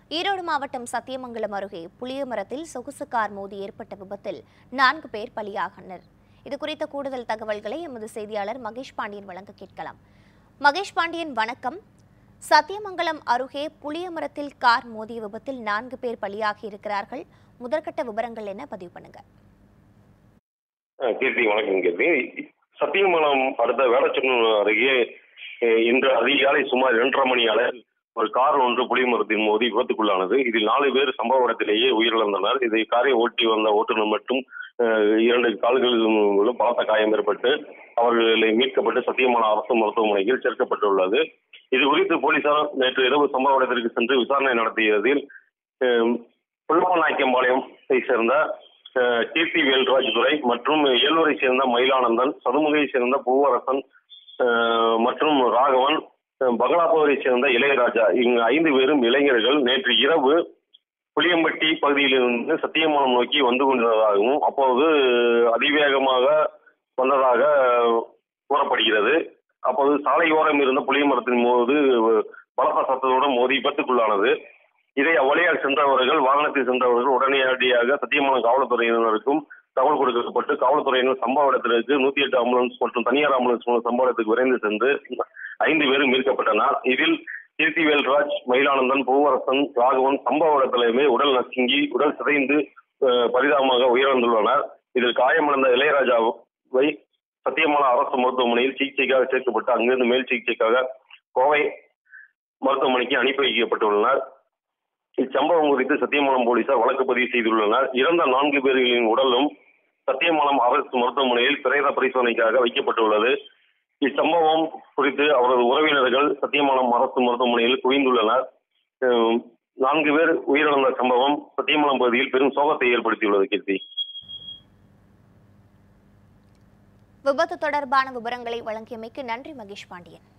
ஈரோடு மாவட்டம் சத்தியமங்கலம் அருகே புளியமரத்தில் சொகுசு கார் மோதி ஏற்பட்ட விபத்தில் நான்கு பேர் பலியாகினர் இது குறித்த கூடுதல் தகவல்களை எமது செய்தியாளர் மகேஷ் பாண்டியன் வழங்க கேட்கலாம் மகேஷ் பாண்டியன் வணக்கம் சத்தியமங்கலம் அருகே புளியமரத்தில் கார் மோதிய விபத்தில் நான்கு பேர் பலியாகி இருக்கிறார்கள் முதற்கட்ட விவரங்கள் என்ன பதிவு பண்ணுங்க அஹ் கீர்த்தி வணக்கம் கீர்த்தி சத்தியமங்கலம் அடுத்த வேடச்சென்னூர் அருகே அஹ் இன்று அதிகாலை சுமார் இரண்டரை மணி அளவில் ஒரு கார் ஒன்று புளியமரத்தின் மோதி விபத்துக்குள்ளானது இதில் நாலு பேர் சம்பவ இடத்திலேயே உயிரிழந்தனர் இதை காரை ஓட்டி வந்த ஓட்டுநர் மட்டும் அஹ், இரண்டு கால்களிலும் பலத்த காயம் ஏற்பட்டு அவர்களை மீட்கப்பட்டு சத்தியமங்கலம் அரசு மருத்துவமனையில் சேர்க்கப்பட்டுள்ளது இது குறித்து போலீசார் நேற்று இரவு சம்பவ இடத்திற்கு சென்று விசாரணை நடத்தியதில் அஹ், புல்லப்பநாயக்கம்பாளையத்தை சேர்ந்த அஹ், கீர்த்தி வேல்ராஜ் துரை மற்றும் ஏலூரை சேர்ந்த மயிலானந்தன் சதுமுகையை சேர்ந்த பூவரசன் அஹ், மற்றும் ராகவன் அஹ், பகலாபுரை சேர்ந்த இளையராஜா இங்கு ஐந்து பேரும் இளைஞர்கள் நேற்று இரவு புளியம்பட்டி பகுதியிலிருந்து சத்தியமங்கலம் நோக்கி வந்து கொண்டிருந்ததாகவும் அப்போது அதிவேகமாக வந்ததாக கூறப்படுகிறது அப்போது சாலையோரம் இருந்த புளியமரத்தின் போது பலத்த சத்தத்துடன் மோதி விபத்துக்குள்ளானது இதை அவ்வழியாக சென்றவர்கள் வாகனத்தில் சென்றவர்கள் உடனடியாக சத்தியமங்கலம் காவல்துறையினருக்கும் தகவல் கொடுக்கப்பட்டு காவல்துறையினர் சம்பவ இடத்திற்கு நூத்தி எட்டு ஆம்புலன்ஸ் மற்றும் தனியார் ஆம்புலன்ஸ் மூலம் சம்பவ இடத்துக்கு விரைந்து சென்று ஐந்து பேரும் மீட்கப்பட்டனர் இதில் கீர்த்திவேல்ராஜ் மயிலானந்தன் பூவரசன் ராகவன் சம்பவ இடத்திலுமே உடல் நசுங்கி உடல் சிதைந்து அஹ், பரிதாபமாக உயிரிழந்துள்ளனர் இதில் காயமடைந்த இளையராஜாவை சத்தியமங்கலம் அரசு மருத்துவமனையில் சிகிச்சைக்காக சேர்க்கப்பட்டு அங்கிருந்து மேல் சிகிச்சைக்காக கோவை மருத்துவமனைக்கு அனுப்பி வைக்கப்பட்டுள்ளனர் இச்சம்பவம் குறித்து சத்தியமங்கலம் போலீசார் வழக்கு பதிவு செய்துள்ளனர் இறந்த நான்கு பேர்களின் உடலும் சத்தியமங்கலம் அரசு மருத்துவமனையில் பிரேத பரிசோதனைக்காக வைக்கப்பட்டுள்ளது இச்சம்பவம் குறித்து அவரது உறவினர்கள் சத்தியமங்கலம் அரசு மருத்துவமனையில் குவிந்துள்ளனர் அஹ் நான்கு பேர் உயிரிழந்த சம்பவம் சத்தியமங்கலம் பகுதியில் பெரும் சோகத்தை ஏற்படுத்தியுள்ளது கீர்த்தி விபத்து தொடர்பான விவரங்களை வழங்கியமைக்கு நன்றி மகேஷ் பாண்டியன்